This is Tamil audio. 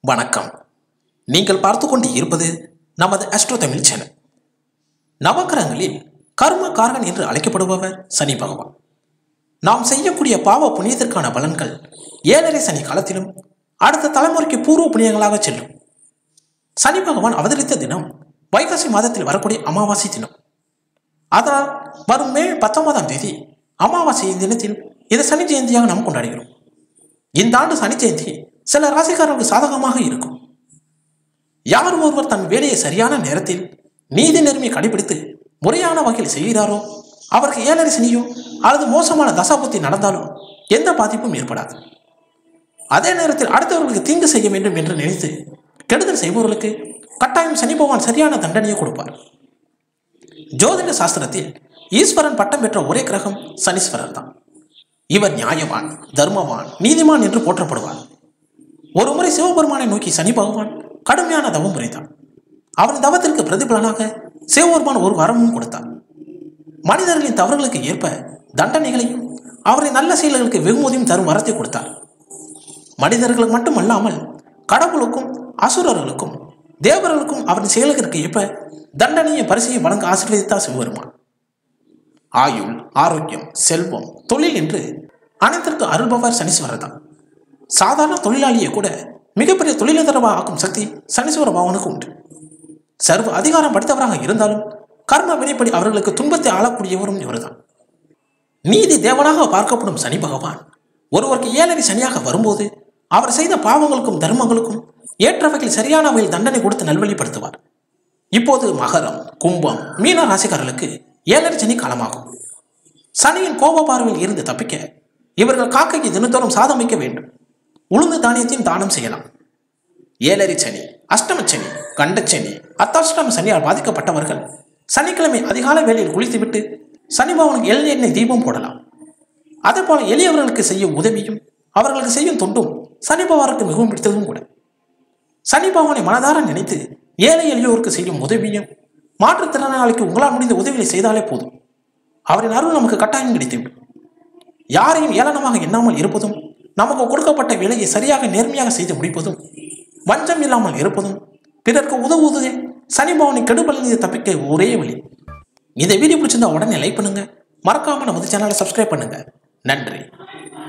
வணக்கம் நீங்கள் பார்த்து கொண்டு இருப்பது நமது அஸ்ட்ரோ தமிழ் சேனல் நவக்கிரகங்களில் கர்ம காரகன் என்று அழைக்கப்படுபவர் சனி பகவான் நாம் செய்யக்கூடிய பாவ புண்ணியத்திற்கான பலன்கள் ஏழரை சனி காலத்திலும் அடுத்த தலைமுறைக்கு பூர்வ புண்ணியங்களாக செல்லும் சனி பகவான் அவதரித்த தினம் வைகாசி மாதத்தில் வரக்கூடிய அமாவாசை தினம் அதனால் வரும் மே பத்தொன்பதாம் தேதி அமாவாசை தினத்தில் இது சனி ஜெயந்தியாக நாம் கொண்டாடுகிறோம் இந்த ஆண்டு சனி ஜெயந்தி சில ராசிக்காரர்களுக்கு சாதகமாக இருக்கும் யார் ஒருவர் தன் வேலையை சரியான நேரத்தில் நீதி நேர்மையை கடைபிடித்து முறையான வகையில் செய்கிறாரோ அவருக்கு ஏழரை சனியோ அல்லது மோசமான தசாபுத்தி நடந்தாலோ எந்த பாதிப்பும் ஏற்படாது அதே நேரத்தில் அடுத்தவர்களுக்கு தீங்கு செய்ய வேண்டும் என்று நினைத்து கெடுதல் செய்பவர்களுக்கு கட்டாயம் சனி பகவான் சரியான தண்டனையை கொடுப்பார் ஜோதிட சாஸ்திரத்தில் ஈஸ்வரன் பட்டம் பெற்ற ஒரே கிரகம் சனீஸ்வரர் தான் இவர் நியாயவான் தர்மவான் நீதிமான் என்று போற்றப்படுவார் ஒருமுறை சிவபெருமானை நோக்கி சனி பகவான் கடுமையான தவம் புரிந்தார் அவன் தவத்திற்கு பிரதிபலனாக சிவபெருமான் ஒரு வரமும் கொடுத்தார் மனிதர்களின் தவறுகளுக்கு ஏற்ப தண்டனைகளையும் அவரின் நல்ல செயல்களுக்கு வெகுமதியும் தரும் வரத்தை கொடுத்தார் மனிதர்களுக்கு மட்டுமல்லாமல் கடவுளுக்கும் அசுரர்களுக்கும் தேவர்களுக்கும் அவரின் செயல்களுக்கு ஏற்ப தண்டனையை பரிசையும் வழங்க ஆசீர்வதித்தார் சிவபெருமான் ஆயுள் ஆரோக்கியம் செல்வம் தொழில் என்று அனைத்திற்கும் அருள்பவர் சனீஸ்வரர் தான் சாதாரண தொழிலாளியை கூட மிகப்பெரிய தொழிலதிரவாக ஆக்கும் சக்தி சனீஸ்வர பகவானுக்கு உண்டு சர்வ அதிகாரம் படித்தவராக இருந்தாலும் கர்ம வினைப்படி அவர்களுக்கு துன்பத்தை ஆளக்கூடியவரும் இவர்தான் நீதி தேவனாக பார்க்கப்படும் சனி பகவான் ஒருவருக்கு ஏழரை சனியாக வரும்போது அவர் செய்த பாவங்களுக்கும் தர்மங்களுக்கும் ஏற்ற வகையில் சரியான வகையில் தண்டனை கொடுத்து நல்வழிப்படுத்துவார் இப்போது மகரம் கும்பம் மீன ராசிக்காரர்களுக்கு ஏழரை சனி காலமாகும் சனியின் கோப பார்வையில் இருந்து தப்பிக்க இவர்கள் காக்கைக்கு தினத்தோறும் சாதம் வைக்க வேண்டும் உளுந்து தானியத்தையும் தானம் செய்யலாம் ஏழரை சனி அஷ்டம சனி கண்டச்சனி அத்தாஷ்டம சனியால் பாதிக்கப்பட்டவர்கள் சனிக்கிழமை அதிகாலை வேளையில் குளித்துவிட்டு சனி பவனுக்கு எள் எண்ணெய் தீபம் போடலாம் அதே போல எளியவர்களுக்கு செய்யும் உதவியும் அவர்களுக்கு செய்யும் தொண்டும் சனி பகவானுக்கு மிகவும் பிடித்ததும் கூட சனி பகவானை மனதார நினைத்து ஏழை எளியோருக்கு செய்யும் உதவியும் மாற்றுத்திறனாளிக்கு உங்களால் முடிந்த உதவிகளை செய்தாலே போதும் அவரின் அருள் நமக்கு கட்டாயம் கிடைத்துவிடும் யாரையும் ஏளனமாக எண்ணாமல் இருப்பதும் நமக்கு கொடுக்கப்பட்ட வேலையை சரியாக நேர்மையாக செய்து முடிப்பதும் வஞ்சம் இல்லாமல் இருப்பதும் பிறருக்கு உதவுவதே சனி பவனை கெடுபலனை தப்பிக்க ஒரே வழி இந்த வீடியோ பிடிச்சிருந்தா உடனே லைக் பண்ணுங்க மறக்காம நமது சேனலை சப்ஸ்கிரைப் பண்ணுங்க நன்றி